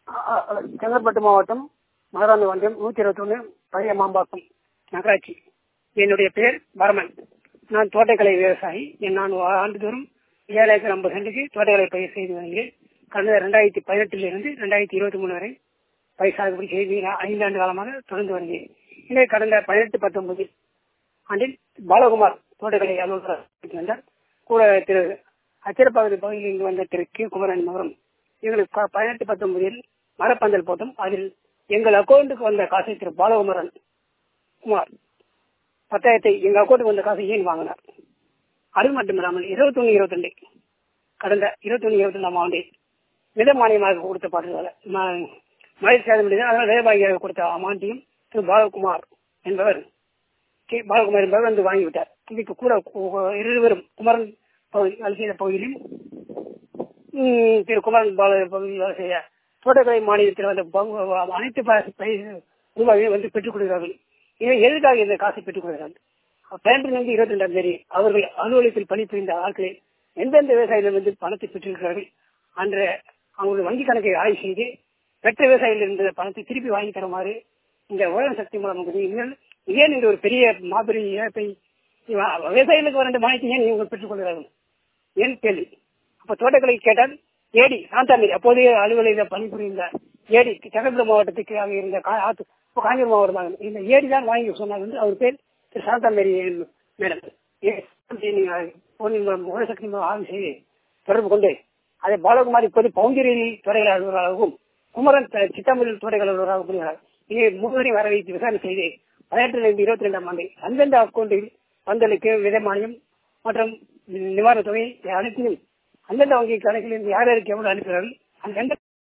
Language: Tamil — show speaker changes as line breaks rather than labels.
செங்கல்பட்டு மாவட்டம் மதுராந்த ஒன்றியம் நூத்தி இருபத்தி ஒண்ணு பழைய மாம்பாக்கம் நகராட்சி என்னுடைய பெயர் பரமன் நான் தோட்டக்கலை விவசாயி நான் ஆண்டுதோறும் ஏழு ஏக்கர் ஐம்பது சென்ட்டுக்கு தோட்டக்கலை பயிர் செய்து வருகிறேன் கடந்த ரெண்டாயிரத்தி பதினெட்டுல இருந்து ரெண்டாயிரத்தி இருபத்தி மூணு வரை பயிர் சாகுபடி செய்து ஐந்தாண்டு காலமாக தொடர்ந்து வருகிறேன் இதே கடந்த பதினெட்டு பத்தொன்பது ஆண்டில் பாலகுமார் தோட்டக்கலை அலுவலர் வந்தார் கூட திரு அச்சிரப்பகுதி பகுதியில் இங்கு வந்த திரு கே குமரன் மகரம் எங்களுக்கு பதினெட்டு பத்தொன்பதில் மரப்பந்தல் போட்டோம் அதில் எங்கள் அக்கௌண்ட்டுக்கு வந்த காசை திரு பாலகுமரன் குமார் பத்தாயிரத்தை எங்க அக்கௌண்ட்டுக்கு வந்த காசை ஏன் வாங்கினார் அது மட்டுமில்லாமல் இருபத்தி ஒன்னு இருபத்தி ரெண்டு கடந்த இருபத்தி ஒன்னு இருபத்தி ரெண்டாம் ஆண்டு வித மானியமாக கொடுத்த பாட்டுகளை மழை சேதம் அதனால் விதபாகியாக கொடுத்த அமாண்டியும் திரு பாலகுமார் என்பவர் கே பாலகுமார் என்பவர் வந்து வாங்கிவிட்டார் இதுக்கு கூட இருவரும் குமரன் பகுதி வேலை செய்த பகுதியிலும் திரு குமரன் பால பகுதியில் வேலை செய்ய தோட்டக்கலை மாநிலத்தில் வந்த அனைத்து ரூபாயும் வந்து பெற்றுக் கொடுக்கிறார்கள் இதை எதுக்காக இந்த காசை பெற்றுக் கொடுக்கிறார்கள் பதினெட்டு இருபத்தி ரெண்டாம் தேதி அவர்கள் அலுவலகத்தில் பணிபுரிந்த ஆட்களை எந்தெந்த விவசாயிகள் வந்து பணத்தை பெற்றிருக்கிறார்கள் அன்ற அவங்களுடைய வங்கி கணக்கை ஆய்வு செய்து பெற்ற விவசாயிகள் இருந்த பணத்தை திருப்பி வாங்கி தருமாறு இந்த உலக சக்தி மூலம் ஏன் இந்த ஒரு பெரிய மாபெரும் இழப்பை விவசாயிகளுக்கு வர மானியத்தை ஏன் இவங்க பெற்றுக் கொள்கிறார்கள் ஏன் கேள்வி அப்ப தோட்டக்கலை கேட்டால் ஏடி சாந்தாமேரி அப்போதைய அலுவலக பணிபுரிந்த ஏடி செங்கல்பட்டு மாவட்டத்துக்கு அங்கே இருந்த காஞ்சிபுரம் மாவட்டம் இந்த ஏடி தான் வாங்கி சொன்னார் வந்து அவர் பேர் திரு சாந்தாமேரி மேடம் உலகசக்தி ஆய்வு செய்து தொடர்பு கொண்டு அதை பாலகுமார் இப்போது பவுஞ்சேரி துறைகள் அலுவலராகவும் குமரன் சித்தாமூரில் துறைகள் அலுவலராக புரிகிறார் இதை முகவரி வர வைத்து விசாரணை செய்து பதினெட்டுல இருந்து இருபத்தி ரெண்டாம் ஆண்டு அந்தந்த அக்கௌண்டில் பந்தலுக்கு வித மானியம் மற்றும் நிவாரணத் தொகை அனைத்தையும் அந்தந்த வங்கி கணக்கில் இருந்து யார் யாருக்கு எவ்வளவு அனுப்புகிறார்கள் அந்த எந்த